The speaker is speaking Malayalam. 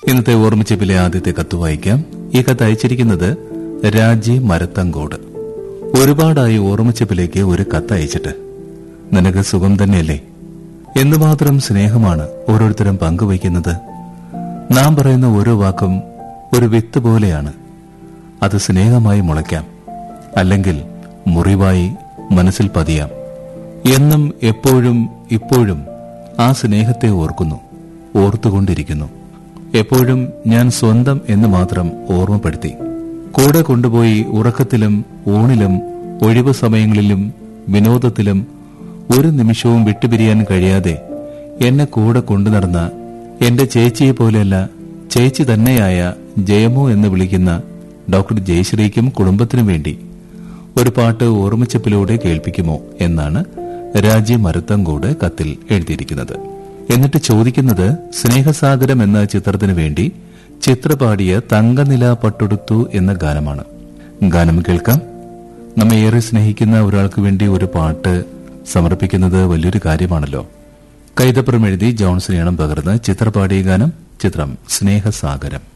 ഇന്നത്തെ ഓർമ്മിച്ചപ്പിലെ ആദ്യത്തെ കത്ത് വായിക്കാം ഈ കത്ത് അയച്ചിരിക്കുന്നത് രാജി മരത്തങ്കോട് ഒരുപാടായി ഓർമ്മിച്ചപ്പിലേക്ക് ഒരു കത്ത് അയച്ചിട്ട് നിനക്ക് സുഖം തന്നെയല്ലേ എന്തുമാത്രം സ്നേഹമാണ് ഓരോരുത്തരും പങ്കുവയ്ക്കുന്നത് നാം പറയുന്ന ഓരോ വാക്കും ഒരു വിത്ത് പോലെയാണ് അത് സ്നേഹമായി മുളയ്ക്കാം അല്ലെങ്കിൽ മുറിവായി മനസ്സിൽ പതിയാം എന്നും എപ്പോഴും ഇപ്പോഴും ആ സ്നേഹത്തെ ഓർക്കുന്നു ഓർത്തുകൊണ്ടിരിക്കുന്നു എപ്പോഴും ഞാൻ സ്വന്തം എന്ന് മാത്രം ഓർമ്മപ്പെടുത്തി കൂടെ കൊണ്ടുപോയി ഉറക്കത്തിലും ഊണിലും ഒഴിവു സമയങ്ങളിലും വിനോദത്തിലും ഒരു നിമിഷവും വിട്ടുപിരിയാൻ കഴിയാതെ എന്നെ കൂടെ കൊണ്ടുനടന്ന എന്റെ ചേച്ചിയെ പോലെയല്ല ചേച്ചി തന്നെയായ ജയമോ എന്ന് വിളിക്കുന്ന ഡോക്ടർ ജയശ്രീക്കും കുടുംബത്തിനും വേണ്ടി ഒരു പാട്ട് ഓർമ്മിച്ചപ്പിലൂടെ കേൾപ്പിക്കുമോ എന്നാണ് രാജ്യ മരുത്തങ്കോട് കത്തിൽ എഴുതിയിരിക്കുന്നത് എന്നിട്ട് ചോദിക്കുന്നത് സ്നേഹസാഗരം എന്ന ചിത്രത്തിനു വേണ്ടി ചിത്ര പാടിയ തങ്കനില പട്ടൊടുത്തു എന്ന ഗാനമാണ് ഗാനം കേൾക്കാം നമ്മെ ഏറെ സ്നേഹിക്കുന്ന ഒരാൾക്ക് വേണ്ടി ഒരു പാട്ട് സമർപ്പിക്കുന്നത് വലിയൊരു കാര്യമാണല്ലോ കൈതപ്പുറം എഴുതി ജോൺസൺ ഈണം പകർന്ന് ചിത്ര പാടിയ ഗാനം ചിത്രം സ്നേഹസാഗരം